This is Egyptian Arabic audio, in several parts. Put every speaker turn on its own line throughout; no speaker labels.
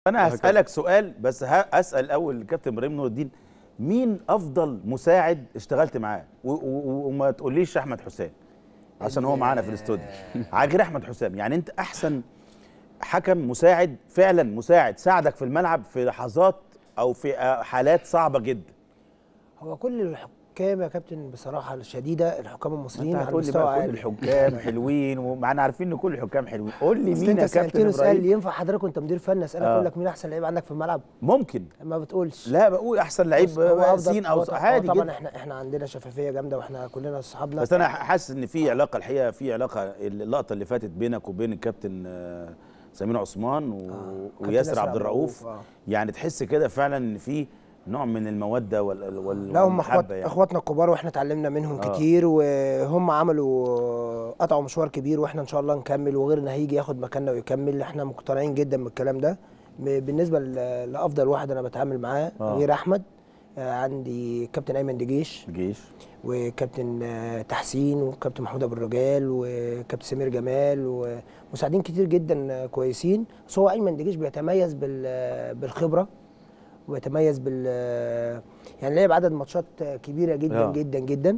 انا هسالك سؤال بس هسال الاول الكابتن ابراهيم نور الدين مين افضل مساعد اشتغلت معاه و- و- وما تقوليش احمد حسام عشان هو معانا في الاستوديو غير احمد حسام يعني انت احسن حكم مساعد فعلا مساعد ساعدك في الملعب في لحظات او في آه، حالات صعبه جدا
هو كل الحكام يا كابتن بصراحه الشديده الحكام المصريين
انت
على
هتقول لي
مستوى
بقى كل
عالي
الحكام حلوين ومعنا عارفين ان كل الحكام حلوين قول لي
اصل
مين
انت
يا كابتن
سالتني سؤال
ابراهيم
ينفع حضرتك وانت مدير فن اسالك
آه.
اقول لك مين احسن لعيب عندك في الملعب
ممكن
ما بتقولش
لا بقول احسن لعيب
بص، هو
آه،
أفضل-
سين او
هو
ص-
طبعا-
عادي
طبعا
جدا
احنا احنا عندنا شفافيه جامده واحنا كلنا اصحابنا
بس انا حاسس ان في علاقه الحقيقه في علاقه اللقطه اللي فاتت بينك وبين الكابتن آه، سمير عثمان و...
كابتن
وياسر
ياسر
عبد
عبد
الرؤوف
الرؤوف، آه.
يعني تحس كده فعلا ان في نوع من الموده وال... وال...
لا هم اخوات
والمحبة يعني.
اخواتنا الكبار واحنا اتعلمنا منهم
آه.
كتير وهم عملوا قطعوا مشوار كبير واحنا ان شاء الله نكمل وغيرنا هيجي ياخد مكاننا ويكمل احنا مقتنعين جدا بالكلام ده ب- بالنسبه ل- لافضل واحد انا بتعامل معاه
آه.
غير احمد آه، عندي كابتن ايمن دجيش
الجيش
وكابتن آه، تحسين وكابتن محمود ابو الرجال وكابتن سمير جمال ومساعدين كتير جدا آه، كويسين بس هو ايمن دجيش بيتميز بال- آه، بالخبره ويتميز بال آه، يعني لعب عدد ماتشات آه، كبيره جدا
آه.
جدا جدا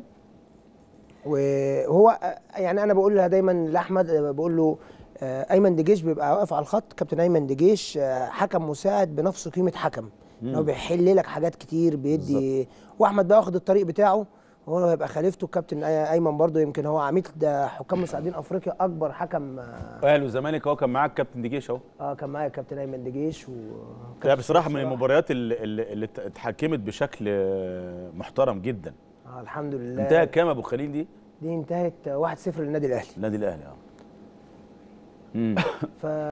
وهو آه، يعني انا بقول لها دايما لاحمد آه، بقول له آه، ايمن دجيش بيبقى واقف على الخط كابتن ايمن دجيش آه، حكم مساعد بنفس قيمه حكم إن هو بيحل لك حاجات كتير بيدي واحمد بقى واخد الطريق بتاعه هو هيبقى خليفته الكابتن أي- ايمن برضه يمكن هو عميد ده حكام مساعدين افريقيا اكبر حكم اه
اهلي وزمالك هو كان معاك كابتن دجيش اهو
آه، كان معايا الكابتن ايمن دجيش و
لا بصراحه من المباريات اللي, اللي, اللي اتحكمت بشكل آه، محترم جدا
آه الحمد لله
انتهى كام ابو خليل دي
دي انتهت 1-0 للنادي الاهلي
النادي الاهلي اه
ف